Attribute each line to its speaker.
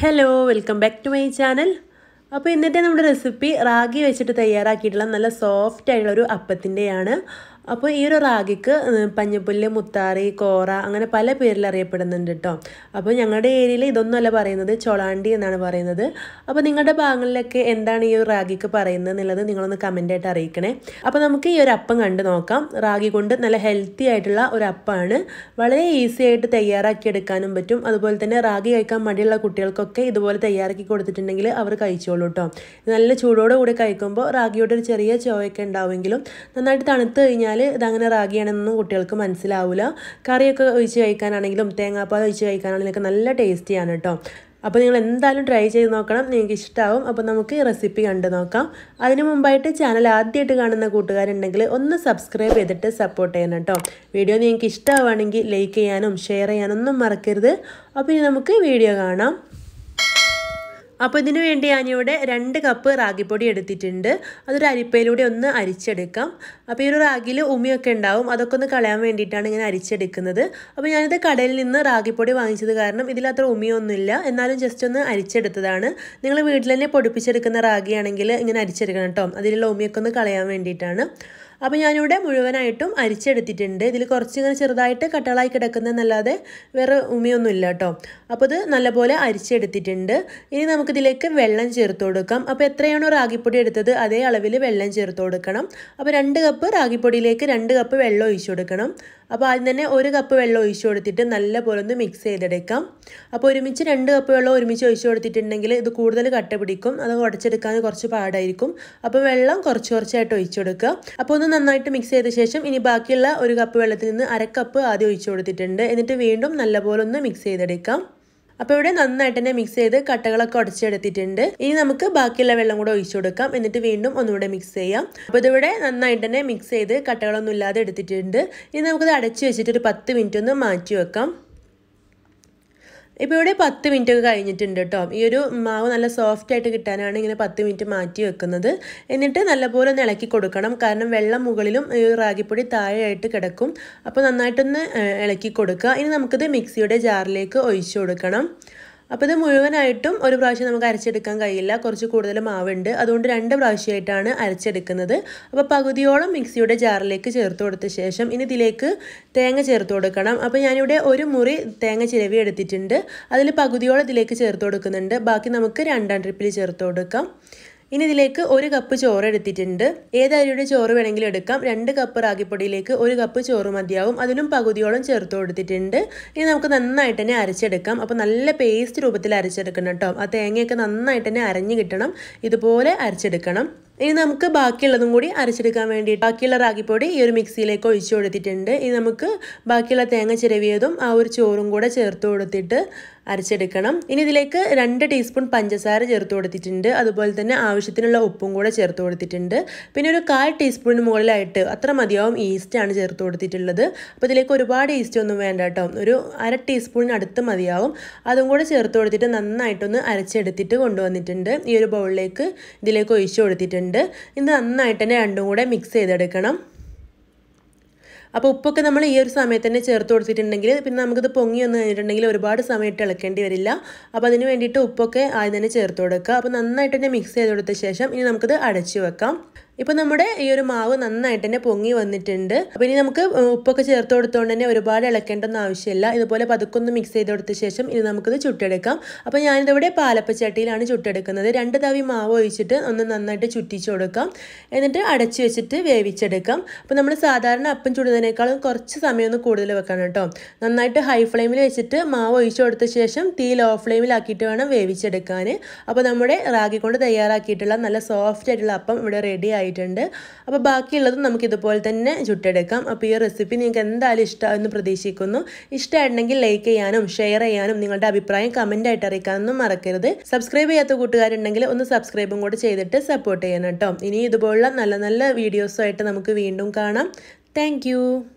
Speaker 1: hello welcome back to my channel അപ്പോൾ ഇന്നത്തെ നമ്മുടെ റെസിപ്പി റാഗി വെച്ചിട്ട് തയ്യാറാക്കിയിട്ടുള്ള നല്ല സോഫ്റ്റ് ആയിട്ടുള്ള ഒരു അപ്പത്തിൻ്റെയാണ് അപ്പോൾ ഈ ഒരു റാഗിക്ക് പഞ്ഞപ്പുല്ല് മുത്താറി കോറ അങ്ങനെ പല പേരിൽ അറിയപ്പെടുന്നുണ്ട് കേട്ടോ അപ്പോൾ ഞങ്ങളുടെ ഏരിയയിൽ ഇതൊന്നുമല്ല പറയുന്നത് ചൊളാണ്ടി എന്നാണ് പറയുന്നത് അപ്പോൾ നിങ്ങളുടെ ഭാഗങ്ങളിലൊക്കെ എന്താണ് ഈ ഒരു റാഗിക്ക് പറയുന്നത് എന്നുള്ളത് നിങ്ങളൊന്ന് കമൻ്റായിട്ട് അറിയിക്കണേ അപ്പോൾ നമുക്ക് ഈ ഒരു അപ്പം കണ്ട് നോക്കാം റാഗി കൊണ്ട് നല്ല ഹെൽത്തി ആയിട്ടുള്ള ഒരു അപ്പമാണ് വളരെ ഈസി ആയിട്ട് തയ്യാറാക്കി എടുക്കാനും പറ്റും അതുപോലെ തന്നെ റാഗി കഴിക്കാൻ മടിയുള്ള കുട്ടികൾക്കൊക്കെ ഇതുപോലെ തയ്യാറാക്കി കൊടുത്തിട്ടുണ്ടെങ്കിൽ അവർ കഴിച്ചോളൂ കേട്ടോ നല്ല ചൂടോടെ കൂടി കഴിക്കുമ്പോൾ റാഗിയുടെ ഒരു ചെറിയ ചോയൊക്കെ ഉണ്ടാവുമെങ്കിലും നന്നായിട്ട് തണുത്ത് കഴിഞ്ഞാൽ ഇതങ്ങനെ റാഗിയാണെന്നൊന്നും കുട്ടികൾക്ക് മനസ്സിലാവില്ല കറിയൊക്കെ ഒഴിച്ച് കഴിക്കാനാണെങ്കിലും തേങ്ങാപ്പാൽ ഒഴിച്ച് കഴിക്കാനാണെങ്കിലും ഒക്കെ നല്ല ടേസ്റ്റിയാണ് കേട്ടോ അപ്പോൾ നിങ്ങൾ എന്തായാലും ട്രൈ ചെയ്ത് നോക്കണം നിങ്ങൾക്ക് ഇഷ്ടമാവും അപ്പോൾ നമുക്ക് ഈ റെസിപ്പി കണ്ടു നോക്കാം അതിന് മുമ്പായിട്ട് ചാനൽ ആദ്യമായിട്ട് കാണുന്ന കൂട്ടുകാരുണ്ടെങ്കിൽ ഒന്ന് സബ്സ്ക്രൈബ് ചെയ്തിട്ട് സപ്പോർട്ട് ചെയ്യണം കേട്ടോ വീഡിയോ നിങ്ങൾക്ക് ഇഷ്ടമാവുകയാണെങ്കിൽ ലൈക്ക് ചെയ്യാനും ഷെയർ ചെയ്യാനും ഒന്നും മറക്കരുത് അപ്പോൾ ഇനി നമുക്ക് വീഡിയോ കാണാം അപ്പോൾ ഇതിനു വേണ്ടി ഞാനിവിടെ രണ്ട് കപ്പ് റാഗിപ്പൊടി എടുത്തിട്ടുണ്ട് അതൊരു അരിപ്പയിലൂടെ ഒന്ന് അരിച്ചെടുക്കാം അപ്പോൾ ഈ ഒരു റാഗിയിൽ ഉമിയൊക്കെ ഉണ്ടാവും അതൊക്കെ ഒന്ന് കളയാൻ വേണ്ടിയിട്ടാണ് ഇങ്ങനെ അരിച്ചെടുക്കുന്നത് അപ്പോൾ ഞാനിത് കടയിൽ നിന്ന് റാഗിപ്പൊടി വാങ്ങിച്ചത് കാരണം ഇതിലത്ര ഉമിയൊന്നുമില്ല എന്നാലും ജസ്റ്റ് ഒന്ന് അരിച്ചെടുത്തതാണ് നിങ്ങൾ വീട്ടിൽ തന്നെ പൊടിപ്പിച്ചെടുക്കുന്ന റാഗിയാണെങ്കിൽ ഇങ്ങനെ അരിച്ചെടുക്കണം കേട്ടോ അതിലുള്ള ഉമിയൊക്കെ ഒന്ന് കളയാൻ വേണ്ടിയിട്ടാണ് അപ്പോൾ ഞാനിവിടെ മുഴുവനായിട്ടും അരിച്ചെടുത്തിട്ടുണ്ട് ഇതിൽ കുറച്ച് ഇങ്ങനെ ചെറുതായിട്ട് കട്ടളായി കിടക്കുന്നതെന്നല്ലാതെ വേറെ ഉമിയൊന്നുമില്ല കേട്ടോ അപ്പോൾ ഇത് നല്ലപോലെ അരിച്ചെടുത്തിട്ടുണ്ട് ഇനി നമുക്കിതിലേക്ക് വെള്ളം ചേർത്ത് കൊടുക്കാം അപ്പോൾ എത്രയാണോ റാഗിപ്പൊടി എടുത്തത് അതേ അളവിൽ വെള്ളം ചേർത്ത് കൊടുക്കണം അപ്പോൾ രണ്ട് കപ്പ് റാഗിപ്പൊടിയിലേക്ക് രണ്ട് കപ്പ് വെള്ളം ഒഴിച്ചു കൊടുക്കണം അപ്പോൾ ആദ്യം തന്നെ ഒരു കപ്പ് വെള്ളം ഒഴിച്ചു കൊടുത്തിട്ട് നല്ലപോലെ ഒന്ന് മിക്സ് ചെയ്തെടുക്കാം അപ്പോൾ ഒരുമിച്ച് രണ്ട് കപ്പ് വെള്ളം ഒരുമിച്ച് ഒഴിച്ചു കൊടുത്തിട്ടുണ്ടെങ്കിൽ ഇത് കൂടുതൽ കട്ട പിടിക്കും അത് ഉടച്ചെടുക്കാൻ കുറച്ച് പാടായിരിക്കും അപ്പോൾ വെള്ളം കുറച്ച് കുറച്ചായിട്ട് ഒഴിച്ചു കൊടുക്കുക അപ്പോൾ ഒന്ന് നന്നായിട്ട് മിക്സ് ചെയ്ത ശേഷം ഇനി ബാക്കിയുള്ള ഒരു കപ്പ് വെള്ളത്തിൽ നിന്ന് അര കപ്പ് ആദ്യം ഒഴിച്ചു കൊടുത്തിട്ടുണ്ട് എന്നിട്ട് വീണ്ടും നല്ലപോലെ ഒന്ന് മിക്സ് ചെയ്തെടുക്കാം അപ്പോൾ ഇവിടെ നന്നായിട്ട് തന്നെ മിക്സ് ചെയ്ത് കട്ടകളൊക്കെ ഉടച്ചെടുത്തിട്ടുണ്ട് ഇനി നമുക്ക് ബാക്കിയുള്ള വെള്ളം കൂടെ ഒഴിച്ചു കൊടുക്കാം എന്നിട്ട് വീണ്ടും ഒന്നുകൂടെ മിക്സ് ചെയ്യാം അപ്പോൾ ഇതിവിടെ നന്നായിട്ട് തന്നെ മിക്സ് ചെയ്ത് കട്ടകളൊന്നും ഇല്ലാതെ എടുത്തിട്ടുണ്ട് ഇനി നമുക്കിത് അടച്ചു വെച്ചിട്ട് ഒരു പത്ത് മിനിറ്റ് ഒന്ന് മാറ്റി വെക്കാം ഇപ്പോൾ ഇവിടെ പത്ത് മിനിറ്റ് ഒക്കെ കഴിഞ്ഞിട്ടുണ്ട് കേട്ടോ ഈ ഒരു മാവ് നല്ല സോഫ്റ്റ് ആയിട്ട് കിട്ടാനാണ് ഇങ്ങനെ പത്ത് മിനിറ്റ് മാറ്റി വെക്കുന്നത് എന്നിട്ട് നല്ലപോലെ ഒന്ന് ഇളക്കി കൊടുക്കണം കാരണം വെള്ളം മുകളിലും ഈ റാഗിപ്പൊടി താഴെയായിട്ട് കിടക്കും അപ്പോൾ നന്നായിട്ടൊന്ന് ഇളക്കി കൊടുക്കുക ഇനി നമുക്കിത് മിക്സിയുടെ ജാറിലേക്ക് ഒഴിച്ചു കൊടുക്കണം അപ്പോൾ ഇത് മുഴുവനായിട്ടും ഒരു പ്രാവശ്യം നമുക്ക് അരച്ചെടുക്കാൻ കഴിയില്ല കുറച്ച് കൂടുതൽ മാവുണ്ട് അതുകൊണ്ട് രണ്ട് പ്രാവശ്യമായിട്ടാണ് അരച്ചെടുക്കുന്നത് അപ്പോൾ പകുതിയോളം മിക്സിയുടെ ജാറിലേക്ക് ചേർത്ത് കൊടുത്ത ശേഷം ഇനി ഇതിലേക്ക് തേങ്ങ ചേർത്ത് കൊടുക്കണം അപ്പോൾ ഞാനിവിടെ ഒരു മുറി തേങ്ങ ചിരവി എടുത്തിട്ടുണ്ട് അതിൽ പകുതിയോളം ഇതിലേക്ക് ചേർത്ത് കൊടുക്കുന്നുണ്ട് ബാക്കി നമുക്ക് രണ്ടാം ട്രിപ്പിൽ ചേർത്ത് കൊടുക്കാം ഇനി ഇതിലേക്ക് ഒരു കപ്പ് ചോറ് എടുത്തിട്ടുണ്ട് ഏത് അരിയുടെ ചോറ് വേണമെങ്കിലും എടുക്കാം രണ്ട് കപ്പ് റാഗിപ്പൊടിയിലേക്ക് ഒരു കപ്പ് ചോറ് മതിയാവും അതിലും പകുതിയോളം ചേർത്ത് കൊടുത്തിട്ടുണ്ട് ഇനി നമുക്ക് നന്നായിട്ട് തന്നെ അരച്ചെടുക്കാം അപ്പോൾ നല്ല പേസ്റ്റ് രൂപത്തിൽ അരച്ചെടുക്കണം കേട്ടോ ആ തേങ്ങയൊക്കെ നന്നായിട്ട് തന്നെ അരഞ്ഞു കിട്ടണം ഇതുപോലെ അരച്ചെടുക്കണം ഇനി നമുക്ക് ബാക്കിയുള്ളതും കൂടി അരച്ചെടുക്കാൻ വേണ്ടി ബാക്കിയുള്ള റാഗിപ്പൊടി ഈ ഒരു മിക്സിയിലേക്ക് ഒഴിച്ചു കൊടുത്തിട്ടുണ്ട് ഇനി നമുക്ക് ബാക്കിയുള്ള തേങ്ങ ചിരവിയതും ആ ഒരു ചോറും കൂടെ ചേർത്ത് കൊടുത്തിട്ട് അരച്ചെടുക്കണം ഇനി ഇതിലേക്ക് രണ്ട് ടീസ്പൂൺ പഞ്ചസാര ചേർത്ത് കൊടുത്തിട്ടുണ്ട് അതുപോലെ തന്നെ ആവശ്യത്തിനുള്ള ഉപ്പും കൂടെ ചേർത്ത് കൊടുത്തിട്ടുണ്ട് പിന്നെ ഒരു കാൽ ടീസ്പൂണിന് മുകളിലായിട്ട് അത്ര മതിയാവും ഈസ്റ്റാണ് ചേർത്ത് കൊടുത്തിട്ടുള്ളത് അപ്പോൾ ഇതിലേക്ക് ഒരുപാട് ഈസ്റ്റ് ഒന്നും വേണ്ട കേട്ടോ ഒരു അര ടീസ്പൂണിന് അടുത്ത് മതിയാവും അതും കൂടെ ചേർത്ത് കൊടുത്തിട്ട് നന്നായിട്ടൊന്ന് അരച്ചെടുത്തിട്ട് കൊണ്ടുവന്നിട്ടുണ്ട് ഈ ഒരു ബൗളിലേക്ക് ഇതിലേക്ക് ഒഴിച്ചു കൊടുത്തിട്ടുണ്ട് ഇത് നന്നായിട്ട് തന്നെ രണ്ടും കൂടെ മിക്സ് ചെയ്തെടുക്കണം അപ്പോൾ ഉപ്പൊക്കെ നമ്മൾ ഈ ഒരു സമയത്ത് തന്നെ ചേർത്ത് കൊടുത്തിട്ടുണ്ടെങ്കിൽ പിന്നെ നമുക്കിത് പൊങ്ങി വന്ന് കഴിഞ്ഞിട്ടുണ്ടെങ്കിൽ ഒരുപാട് സമയത്ത് ഇളക്കേണ്ടി വരില്ല അപ്പോൾ അതിന് വേണ്ടിയിട്ട് ഉപ്പൊക്കെ ആദ്യം തന്നെ ചേർത്ത് കൊടുക്കുക അപ്പോൾ നന്നായിട്ട് തന്നെ മിക്സ് ചെയ്ത് കൊടുത്ത ശേഷം ഇനി നമുക്കിത് അടച്ചു വെക്കാം ഇപ്പോൾ നമ്മുടെ ഈ ഒരു മാവ് നന്നായിട്ട് തന്നെ പൊങ്ങി വന്നിട്ടുണ്ട് അപ്പോൾ ഇനി നമുക്ക് ഉപ്പൊക്കെ ചേർത്ത് കൊടുത്തുകൊണ്ട് തന്നെ ഒരുപാട് ഇളക്കേണ്ടൊന്നും ആവശ്യമില്ല ഇതുപോലെ പതുക്കൊന്ന് മിക്സ് ചെയ്ത് കൊടുത്ത ശേഷം ഇനി നമുക്കിത് ചുട്ടെടുക്കാം അപ്പോൾ ഞാനിതിവിടെ പാലപ്പച്ചട്ടിയിലാണ് ചുട്ടെടുക്കുന്നത് രണ്ട് തവി മാവ് ഒഴിച്ചിട്ട് ഒന്ന് നന്നായിട്ട് ചുറ്റിച്ച് കൊടുക്കാം എന്നിട്ട് അടച്ചു വെച്ചിട്ട് വേവിച്ചെടുക്കാം അപ്പോൾ നമ്മൾ സാധാരണ അപ്പം ചുടുന്നതിനേക്കാളും കുറച്ച് സമയം ഒന്ന് കൂടുതൽ വെക്കണം കേട്ടോ നന്നായിട്ട് ഹൈ ഫ്ലെയിമിൽ വെച്ചിട്ട് മാവ് ഒഴിച്ചു കൊടുത്ത ശേഷം തീ ലോ ഫ്ലെയിമിലാക്കിയിട്ട് വേണം വേവിച്ചെടുക്കാൻ അപ്പോൾ നമ്മുടെ റാഗി കൊണ്ട് തയ്യാറാക്കിയിട്ടുള്ള നല്ല സോഫ്റ്റ് ആയിട്ടുള്ള അപ്പം ഇവിടെ റെഡി ആയിട്ടുണ്ട് അപ്പോൾ ബാക്കിയുള്ളത് നമുക്ക് ഇതുപോലെ തന്നെ ചുട്ടെടുക്കാം അപ്പോൾ ഈ റെസിപ്പി നിങ്ങൾക്ക് എന്തായാലും ഇഷ്ടമാണെന്ന് പ്രതീക്ഷിക്കുന്നു ഇഷ്ടമായിട്ടുണ്ടെങ്കിൽ ലൈക്ക് ചെയ്യാനും ഷെയർ ചെയ്യാനും നിങ്ങളുടെ അഭിപ്രായം കമൻ്റ് ആയിട്ട് അറിയിക്കാനൊന്നും മറക്കരുത് സബ്സ്ക്രൈബ് ചെയ്യാത്ത കൂട്ടുകാരുണ്ടെങ്കിൽ ഒന്ന് സബ്സ്ക്രൈബും കൂടെ ചെയ്തിട്ട് സപ്പോർട്ട് ചെയ്യണം കേട്ടോ ഇനി ഇതുപോലുള്ള നല്ല നല്ല വീഡിയോസുമായിട്ട് നമുക്ക് വീണ്ടും കാണാം താങ്ക്